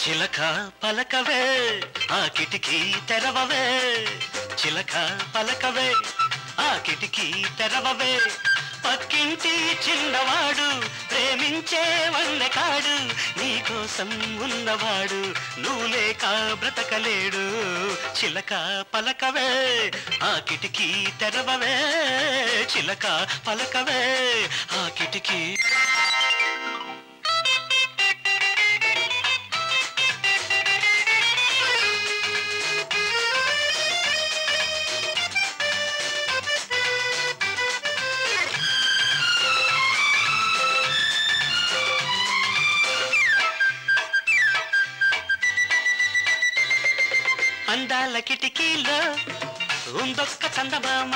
చిలక పలకవే ఆ కిటికీ తెరవవే చిలక పలకవే ఆ కిటికీ తెరవవే పక్కింటి చిన్నవాడు ప్రేమించే కాడు నీకోసం ఉన్నవాడు నువ్వు లేక బ్రతకలేడు చిలక పలకవే ఆ కిటికీ తెరవవే చిలక పలకవే ఆ కిటికీ అందాల కిటికీలో ఉందొక్క చందమామ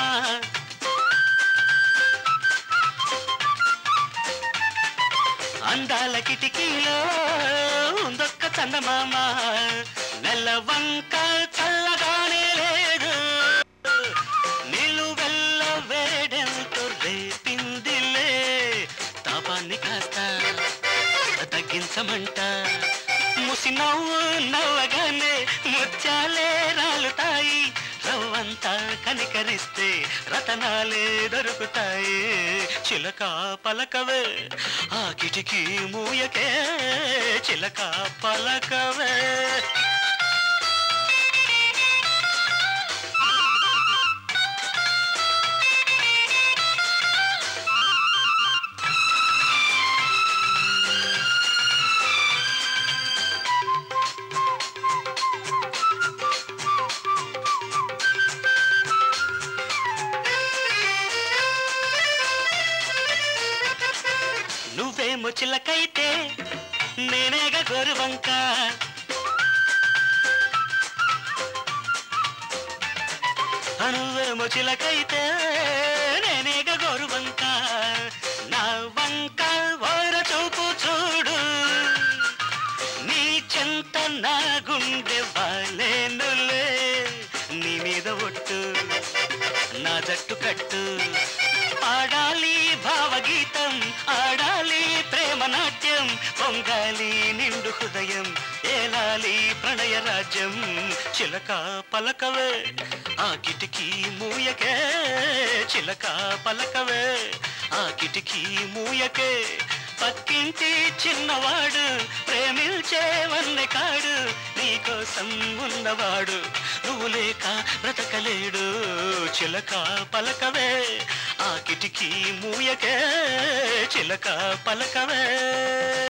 అందాల కిటికీలో ఉందొక్క చందమామ నెల వంక చల్లగానే లేదు నిలువెల్ల వేడెంతో రేపిందిలే తాపాన్ని కాస్త తగ్గించమంట ముసి నవ్వు నవ్వగానే ముత్యాలే రాలుతాయి రవ్వంతా కనికరిస్తే రతనాలే దొరుకుతాయి చిలక పలకవే ఆ కిటికీ మూయకే చిలక పలకవే నువ్వేమో చిలకైతే నేనేగ గోరువంక నువ్వేమో చిలకైతే నేనేగ గోరువంక నా వంక ఓర చూపు చూడు నీ చెంత నా గుండె వాలేనులే నీ మీద ఒట్టు నా జట్టు కట్టు పాడాలి భావగీతం ఆడాలి ప్రేమ నాట్యం పొంగాలి నిండు హృదయం ఏలాలి ప్రణయ రాజ్యం చిలక పలకవే ఆ కిటికీ మూయకే చిలక పలకవే ఆ కిటికీ మూయకే పక్కింటి చిన్నవాడు ప్రేమించే కాడు నీకోసం ఉన్నవాడు నువ్వు లేక బ్రతకలేడు చిలక పలకవే ఆ కిటికీ మూయకే చిలక పలకవే